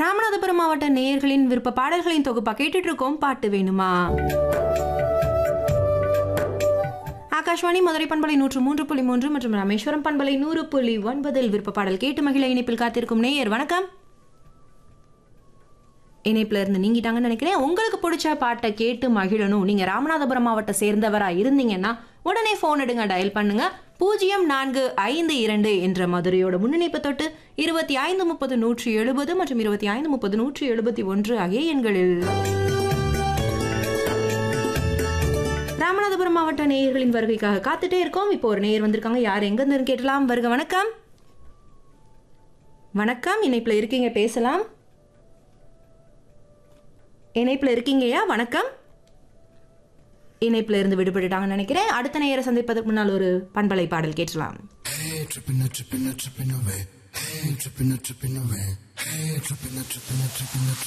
ராமநாதபுரம் மாவட்ட நேயர்களின் விருப்ப பாடல்களின் தொகுப்பா கேட்டுட்டு இருக்கோம் பாட்டு வேணுமா ஆகாஷ்வாணி மதுரை பண்பலை நூற்று மூன்று புள்ளி மூன்று மற்றும் ராமேஸ்வரம் பண்பலை நூறு புள்ளி ஒன்பதில் விருப்ப பாடல் கேட்டு மகிழ இணைப்பில் காத்திருக்கும் நேயர் வணக்கம் இணைப்புல இருந்து நீங்கிட்டாங்கன்னு நினைக்கிறேன் உங்களுக்கு பிடிச்ச பாட்டை கேட்டு மகிழணும் நீங்க ராமநாதபுரம் மாவட்ட சேர்ந்தவரா இருந்தீங்கன்னா உடனே போன் எடுங்க டயல் பண்ணுங்க பூஜ்ஜியம் நான்கு ஐந்து இரண்டு என்ற மதுரையோட முன்னிணைப்பு தொட்டு இருபத்தி ஐந்து முப்பது நூற்றி எழுபது மற்றும் இருபத்தி ஐந்து முப்பது நூற்றி எழுபத்தி ஒன்று ஆகிய எண்களில் ராமநாதபுரம் மாவட்ட நேயர்களின் வருகைக்காக காத்துட்டே இருக்கோம் இப்போ ஒரு நேயர் வந்திருக்காங்க யார் எங்க இருந்து கேட்டலாம் வருக வணக்கம் வணக்கம் இணைப்புல இருக்கீங்க பேசலாம் இணைப்புல இருக்கீங்கயா வணக்கம் இணைப்புல இருந்து விடுபட்டுட்டாங்கன்னு நினைக்கிறேன் அடுத்த நேயரை சந்திப்பதற்கு முன்னால் ஒரு பண்பலை பாடல் கேட்டலாம் Hey, tripping, a tripping, a tripping away. Hey, tripping, a tripping away. Hey, tripping, a tripping, a tripping, a